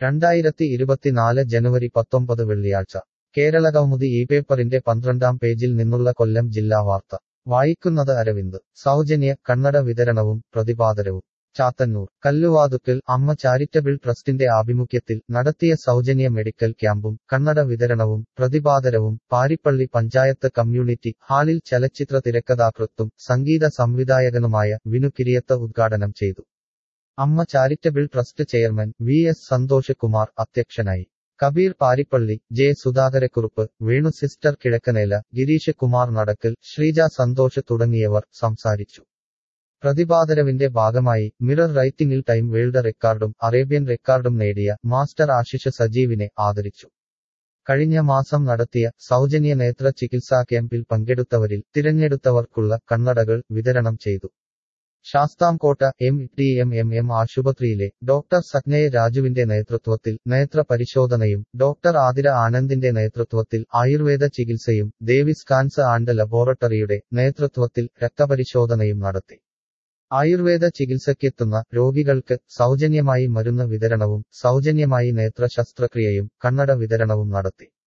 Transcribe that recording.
രണ്ടായിരത്തി ഇരുപത്തിനാല് ജനുവരി പത്തൊമ്പത് വെള്ളിയാഴ്ച കേരളകൗമുദി ഈ പേപ്പറിന്റെ പന്ത്രണ്ടാം പേജിൽ നിന്നുള്ള കൊല്ലം ജില്ലാ വാർത്ത വായിക്കുന്നത് അരവിന്ദ് സൗജന്യ കണ്ണട വിതരണവും പ്രതിപാദനവും ചാത്തന്നൂർ കല്ലുവാതുക്കൽ അമ്മ ചാരിറ്റബിൾ ട്രസ്റ്റിന്റെ ആഭിമുഖ്യത്തിൽ നടത്തിയ സൗജന്യ മെഡിക്കൽ ക്യാമ്പും കണ്ണട വിതരണവും പ്രതിപാദനവും പാരിപ്പള്ളി പഞ്ചായത്ത് കമ്മ്യൂണിറ്റി ഹാളിൽ ചലച്ചിത്ര തിരക്കഥാകൃത്തും സംഗീത സംവിധായകനുമായ വിനു കിരിയത്ത് ഉദ്ഘാടനം ചെയ്തു Amma charitable trust chairman V S Santhosh Kumar അധ്യക്ഷനായി കബീർ പാരിപ്പള്ളി ജെ സുധാകരക്കുറുപ്പ് വേണു സിസ്റ്റർ കിഴക്കനേല ഗിരീഷ് കുമാർ നടക്കൽ ശ്രീജ സന്തോഷ് തുടങ്ങിയവർ സംസാരിച്ചു പ്രതിപാദരവിന്റെ ഭാഗമായി മിറർ റൈറ്റിംഗിൽ ടൈം വേൾഡ് റെക്കോർഡും അറേബ്യൻ റെക്കോർഡും നേടിയ മാസ്റ്റർ ആശിഷ് സജീവിനെ ആദരിച്ചു കഴിഞ്ഞ മാസം നടത്തിയ സൗജന്യ നേത്ര ചികിത്സാ ക്യാമ്പിൽ പങ്കെടുത്തവരിൽ തിരഞ്ഞെടുത്തവർക്കുള്ള കണ്ണടകൾ വിതരണം ചെയ്തു Sasthamcotta M T M M M ആശുപത്രിയിലെ ഡോക്ടർ സഗ്നയ രാജുവിന്റെ നേതൃത്വത്തിൽ നേത്ര പരിശോധനയും ഡോക്ടർ ആതിര ആനന്ദിന്റെ നേതൃത്വത്തിൽ ആയുർവേദ ചികിത്സയും ദേവിസ് കാൻസ് ആൻഡ് ലബോറട്ടറിയുടെ നേതൃത്വത്തിൽ രക്തപരിശോധനയും നടത്തി ആയുർവേദ ചികിത്സയ്ക്കെത്തുന്ന രോഗികൾക്ക് സൗജന്യമായി മരുന്ന് വിതരണവും സൗജന്യമായി നേത്ര ശസ്ത്രക്രിയയും കണ്ണട വിതരണവും നടത്തി